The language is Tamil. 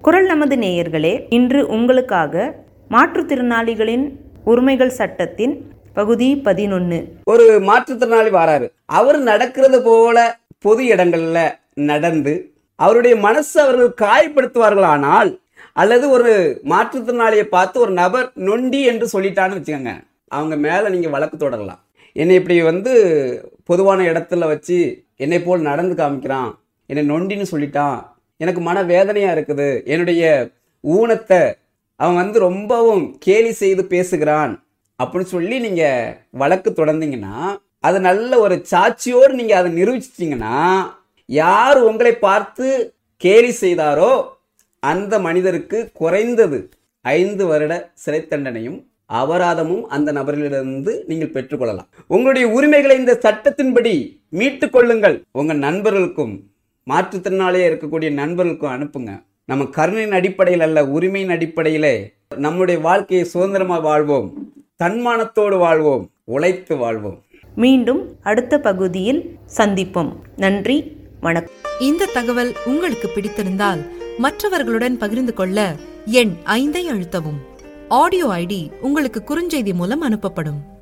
குரல் நமது நேயர்களே இன்று உங்களுக்காக மாற்றுத்திறனாளிகளின் உரிமைகள் சட்டத்தின் பகுதி பதினொன்று ஒரு மாற்றுத்திறனாளி வராரு அவர் நடக்கிறது போல பொது இடங்கள்ல நடந்து அவருடைய மனசு அவர்கள் காயப்படுத்துவார்களானால் அல்லது ஒரு மாற்றுத்திறனாளியை பார்த்து ஒரு நபர் நொண்டி என்று சொல்லிட்டான்னு வச்சுக்கோங்க அவங்க மேல நீங்க வழக்கு தொடரலாம் என்னை இப்படி வந்து பொதுவான இடத்துல வச்சு என்னை போல் நடந்து காமிக்கிறான் என்னை நொண்டின்னு சொல்லிட்டான் எனக்கு மன வேதனையா இருக்குது என்னுடைய ஊனத்தை அவன் வந்து ரொம்பவும் கேலி செய்து பேசுகிறான் அப்படின்னு சொல்லி நீங்க வழக்கு தொடர்ந்தீங்கன்னா அது நல்ல ஒரு சாட்சியோடு நீங்க அதை நிரூபிச்சிட்டீங்கன்னா யார் உங்களை பார்த்து கேலி செய்தாரோ அந்த மனிதருக்கு குறைந்தது ஐந்து வருட சிறை தண்டனையும் அபராதமும் அந்த நபரிலிருந்து நீங்கள் பெற்றுக்கொள்ளலாம் உங்களுடைய உரிமைகளை இந்த சட்டத்தின்படி மீட்டுக் கொள்ளுங்கள் உங்க நண்பர்களுக்கும் மாற்றுத்திறனாளியே இருக்கக்கூடிய நண்பர்களுக்கும் அனுப்புங்க நம்ம கருணையின் அடிப்படையில் அல்ல உரிமையின் அடிப்படையிலே நம்முடைய வாழ்க்கையை சுதந்திரமாக வாழ்வோம் தன்மானத்தோடு வாழ்வோம் உழைத்து வாழ்வோம் மீண்டும் அடுத்த பகுதியில் சந்திப்போம் நன்றி வணக்கம் இந்த தகவல் உங்களுக்கு பிடித்திருந்தால் மற்றவர்களுடன் பகிர்ந்து கொள்ள எண் ஐந்தை அழுத்தவும் ஆடியோ ஐடி உங்களுக்கு குறுஞ்செய்தி மூலம் அனுப்பப்படும்